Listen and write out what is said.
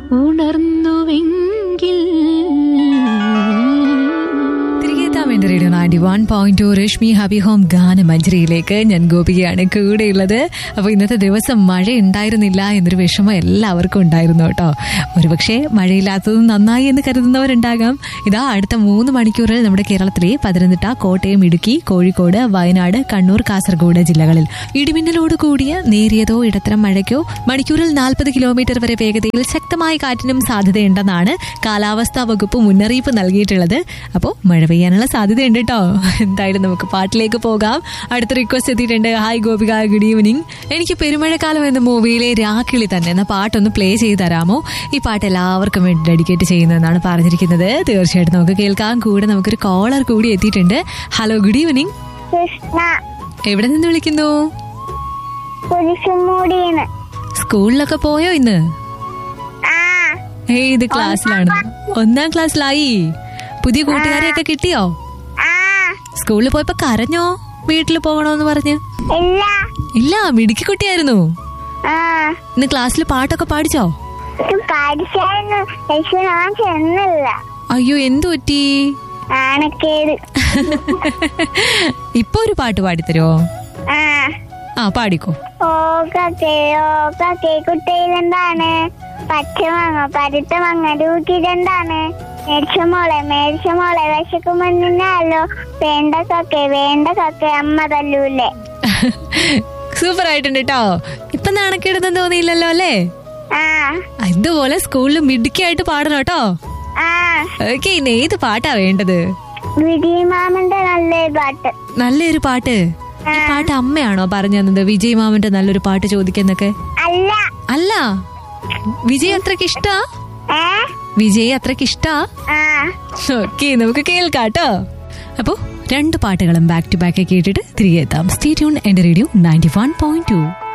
ഉണർന്നുവെങ്കിൽ തിരികെ എത്താൻ വേണ്ടി radio ninety one point two Rashmi happy home ഗാനമഞ്ജരിയിലേക്ക് ഞാൻ ഗോപികയാണ് കൂടെയുള്ളത് അപ്പോൾ ഇന്നത്തെ ദിവസം മഴ ഉണ്ടായിരുന്നില്ല എന്നൊരു വിഷമം എല്ലാവർക്കും ഉണ്ടായിരുന്നു കേട്ടോ ഒരുപക്ഷെ മഴയില്ലാത്തത് നന്നായി എന്ന് കരുതുന്നവരുണ്ടാകാം ഇതാ അടുത്ത മൂന്ന് മണിക്കൂറിൽ നമ്മുടെ കേരളത്തിലെ പത്തനംതിട്ട കോട്ടയം ഇടുക്കി കോഴിക്കോട് വയനാട് കണ്ണൂർ കാസർഗോഡ് ജില്ലകളിൽ ഇടിമിന്നലോട് കൂടിയ നേരിയതോ ഇടത്തരം മഴയ്ക്കോ മണിക്കൂറിൽ നാൽപ്പത് കിലോമീറ്റർ വരെ വേഗതയിൽ ശക്തമായ കാറ്റിനും സാധ്യതയുണ്ടെന്നാണ് കാലാവസ്ഥാ വകുപ്പ് മുന്നറിയിപ്പ് നൽകിയിട്ടുള്ളത് അപ്പോൾ മഴ പെയ്യാനുള്ള സാധ്യതയുണ്ട് കേട്ടോ എന്തായാലും നമുക്ക് പാട്ടിലേക്ക് പോകാം അടുത്ത റിക്വസ്റ്റ് എത്തിയിട്ടുണ്ട് ഹായ് ഗോപിക ഗുഡ് ഈവനിങ് എനിക്ക് പെരുമഴക്കാലം എന്ന മൂവിയിലെ രാക്കിളി തന്നെ എന്ന പാട്ടൊന്ന് പ്ലേ ചെയ്ത് തരാമോ ഈ പാട്ട് എല്ലാവർക്കും വേണ്ടി ഡെഡിക്കേറ്റ് ചെയ്യുന്നതെന്നാണ് പറഞ്ഞിരിക്കുന്നത് തീർച്ചയായിട്ടും നമുക്ക് കേൾക്കാം കൂടെ നമുക്കൊരു കോളർ കൂടി എത്തിയിട്ടുണ്ട് ഹലോ ഗുഡ് ഈവനിങ് കൃഷ്ണ എവിടെ നിന്ന് വിളിക്കുന്നു കുരിശുമൂടിന്ന് സ്കൂളിലൊക്കെ പോയോ ഇന്ന് ആ ഏത് ക്ലാസ്സിലാണ് ഒന്നാം ക്ലാസ്സിലായി പുതിയ കൂട്ടുകാരെയൊക്കെ കിട്ടിയോ ആ സ്കൂളിൽ പോയപ്പോ കരഞ്ഞോ വീട്ടിൽ പോകണോന്ന് പറഞ്ഞ് ഇല്ല ഇല്ല മിടുക്കി കുട്ടിയായിരുന്നു ആ ഇന്ന് ക്ലാസ്സിൽ പാട്ടൊക്കെ പാടിച്ചോ ഇത് പഠിച്ചായിരുന്നു പക്ഷെ ഞാൻ ചെന്നില്ല അയ്യോ എന്തു പറ്റി ആണക്കേട് ഇപ്പൊ ഒരു പാട്ട് പാടിത്തരുമോ ആ ആ പാടിക്കോ ഓക്കെ ഓക്കെ കുട്ടിയിലെന്താണ് പച്ചമാങ്ങ പരുത്ത മാങ്ങ രൂക്കിയിലെന്താണ് മേടിച്ച മോളെ മേടിച്ച മോളെ വിശക്കുമെന്നാലോ വേണ്ട കക്കെ വേണ്ട കക്കെ അമ്മ തല്ലൂല്ലേ സൂപ്പർ ആയിട്ടുണ്ട് കേട്ടോ ഇപ്പൊ നാണക്കേടൊന്നും തോന്നിയില്ലല്ലോ അല്ലേ ആ ആ, ഇതുപോലെ സ്കൂളിൽ മിടുക്കിയായിട്ട് പാടണം കേട്ടോ ആ ഓക്കെ ഇനി ഏത് പാട്ടാ വേണ്ടത് വിജയമാമന്റെ നല്ലൊരു പാട്ട് നല്ലൊരു പാട്ട് ഈ പാട്ട് അമ്മയാണോ പറഞ്ഞു തന്നത് വിജയ് മാമന്റെ നല്ലൊരു പാട്ട് ചോദിക്കുന്നൊക്കെ അല്ല അല്ല വിജയ് അത്രക്ക് ഇഷ്ടാ ഏ വിജയ് അത്രക്ക് ഇഷ്ടാ ആ ഓക്കെ നമുക്ക് കേൾക്കാട്ടോ അപ്പോ രണ്ട് പാട്ടുകളും ബാക്ക് ടു ബാക്ക് കേട്ടിട്ട് തിരികെ എത്താം സ്റ്റേ ട്യൂൺ എന്റെ radio ninety one point to